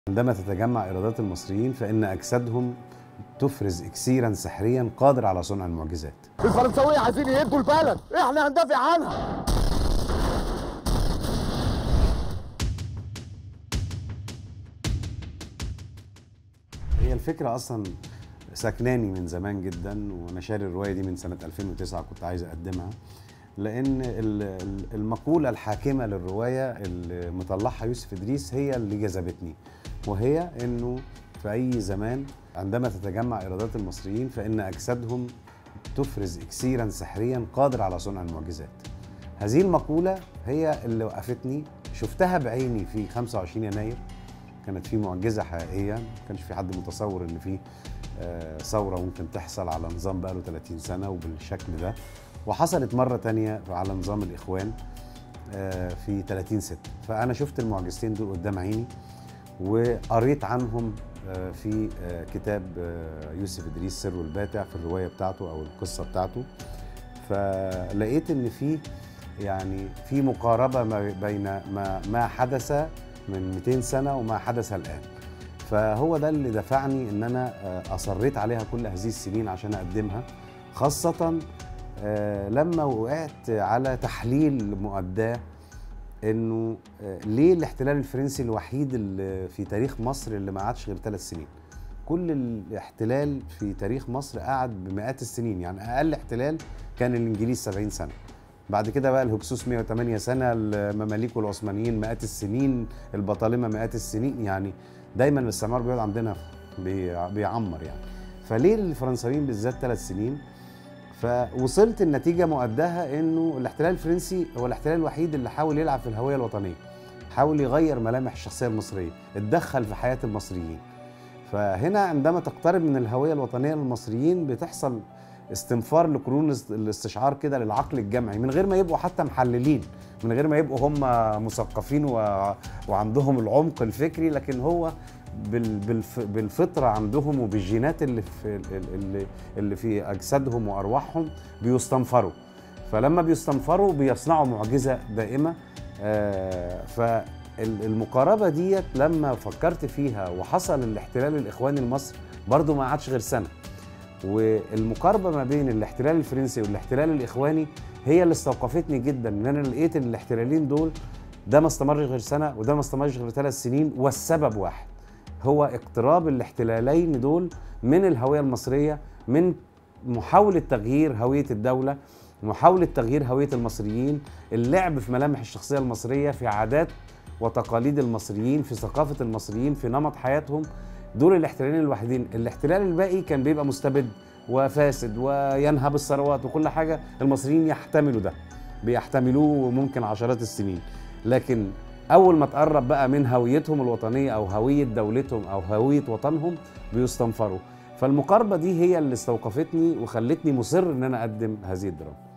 عندما تتجمع إيرادات المصريين فإن أجسادهم تفرز إكسيرا سحريا قادر على صنع المعجزات الفرنساوية عايزين يهدوا البلد احنا هندافع عنها هي الفكرة أصلا سكناني من زمان جدا وأنا شاري الرواية دي من سنة 2009 كنت عايز أقدمها لأن ال- ال- المقولة الحاكمة للرواية اللي مطلعها يوسف إدريس هي اللي جذبتني وهي إنه في أي زمان عندما تتجمع إيرادات المصريين فإن أجسادهم تفرز إكسيرا سحريا قادر على صنع المعجزات هذه المقولة هي اللي وقفتني شفتها بعيني في 25 يناير كانت في معجزة حقيقية ما كانش في حد متصور إن في آه، ثورة ممكن تحصل على نظام بقاله 30 سنة وبالشكل ده وحصلت مرة تانية على نظام الإخوان آه، في 30 ستة فأنا شفت المعجزتين دول قدام عيني وقريت عنهم آه، في آه، كتاب آه، يوسف إدريس سر الباتع في الرواية بتاعته أو القصة بتاعته فلقيت إن في يعني في مقاربة ما بين ما ما حدث من 200 سنة وما حدث الآن فهو ده اللي دفعني ان انا آه، اصريت عليها كل هذه السنين عشان اقدمها خاصة آه، لما وقعت على تحليل مؤداه انه آه، ليه الاحتلال الفرنسي الوحيد اللي في تاريخ مصر اللي ما قعدش غير ثلاث سنين كل الاحتلال في تاريخ مصر قعد بمئات السنين يعني اقل احتلال كان الانجليز 70 سنه بعد كده بقى الهكسوس 108 سنه المماليك والعثمانيين مئات السنين البطالمه مئات السنين يعني دايما الاستعمار بيقعد عندنا بي- بيعمر يعني فليه الفرنساويين بالذات ثلاث سنين فوصلت النتيجه مؤداها انه الاحتلال الفرنسي هو الاحتلال الوحيد اللي حاول يلعب في الهويه الوطنيه حاول يغير ملامح الشخصيه المصريه اتدخل في حياه المصريين فهنا عندما تقترب من الهويه الوطنيه للمصريين بتحصل استنفار لقرون است- الاستشعار كده للعقل الجمعي من غير ما يبقوا حتى محللين من غير ما يبقوا هم مثقفين و... وعندهم العمق الفكري لكن هو بال... بالف... بالفطره عندهم وبالجينات اللي في اللي, اللي في اجسادهم وارواحهم بيستنفروا فلما بيستنفروا بيصنعوا معجزه دائمه آه فالمقاربه ديت لما فكرت فيها وحصل الاحتلال الاخواني لمصر برضو ما قعدش غير سنه والمقاربه ما بين الاحتلال الفرنسي والاحتلال الاخواني هي اللي استوقفتني جدا ان انا لقيت ان الاحتلالين دول ده ما استمرش غير سنه وده ما استمرش غير ثلاث سنين والسبب واحد هو اقتراب الاحتلالين دول من الهويه المصريه من محاوله تغيير هويه الدوله محاوله تغيير هويه المصريين اللعب في ملامح الشخصيه المصريه في عادات وتقاليد المصريين في ثقافه المصريين في نمط حياتهم دول الاحتلالين الوحيدين الاحتلال الباقي كان بيبقى مستبد وفاسد وينهب الثروات وكل حاجه المصريين يحتملوا ده بيحتملوه ممكن عشرات السنين لكن اول ما تقرب بقى من هويتهم الوطنيه او هويه دولتهم او هويه وطنهم بيستنفروا فالمقاربه دي هي اللي استوقفتني وخلتني مصر ان انا اقدم هذه الدراما